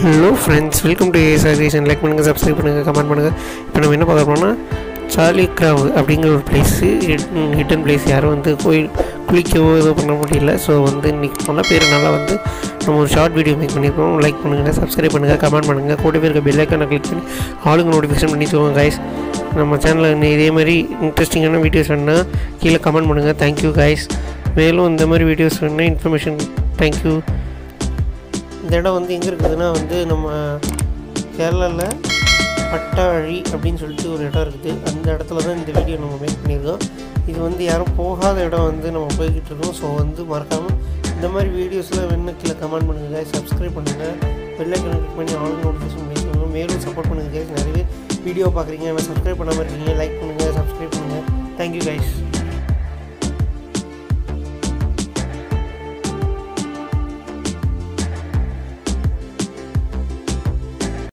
hello friends welcome to ஏசாகேஷன் like பண்ணுங்கள் subscribe பண்ணுங்கள் கமெண்ட் பண்ணுங்கள் இப்போ நம்ம என்ன பார்க்க போகிறோம்னா சார்லி கிராவ் அப்படிங்கிற ஒரு பிளேஸு ஹிட்டன் பிளேஸ் யாரும் வந்து கோயில் குளிக்கவோ எதுவும் பண்ண முடியல ஸோ வந்து இன்றைக்கி நல்ல பேர் நல்லா வந்து நம்ம ஒரு ஷார்ட் வீடியோ மேக் பண்ணியிருக்கோம் லைக் பண்ணுங்கள் சப்ஸ்கிரைப் பண்ணுங்கள் கமெண்ட் பண்ணுங்கள் கூட பேர் இருக்க பெல்லைக்கான கிளிக் பண்ணி ஆளுங்க நோட்டிஃபிகேஷன் பண்ணி வச்சுக்கோங்க கைஸ் நம்ம சேனலில் இதே மாதிரி இன்ட்ரெஸ்டிங்கான வீடியோஸ் வேணால் கீழே கமெண்ட் பண்ணுங்கள் தேங்க்யூ கைஸ் மேலும் இந்த மாதிரி வீடியோஸ் வேணால் இன்ஃபர்மேஷன் தேங்க்யூ இந்த இடம் வந்து எங்கே இருக்குதுன்னா வந்து நம்ம கேரளாவில் பட்டாழி அப்படின்னு சொல்லிட்டு ஒரு இடம் இருக்குது அந்த இடத்துல தான் இந்த வீடியோ நம்ம மேக் பண்ணியிருக்கோம் இது வந்து யாரும் போகாத இடம் வந்து நம்ம போய்கிட்டு இருக்கோம் ஸோ வந்து மறக்காமல் இந்த மாதிரி வீடியோஸில் வேணும் கீழே கமெண்ட் பண்ணுங்கள் சப்ஸ்கிரைப் பண்ணுங்கள் பெல்லைக்கன் கிளிக் பண்ணி ஆல் நோட்டிஃபிகேஷன் பண்ணிக்கோங்க மேலும் சப்போர்ட் பண்ணுங்கள் guys நிறைய வீடியோ பார்க்குறீங்க ஆனால் சப்ஸ்கிரைப் பண்ணாமல் இருக்கீங்க லைக் பண்ணுங்கள் சப்ஸ்கிரைப் பண்ணுங்கள் தேங்க்யூ கைஸ்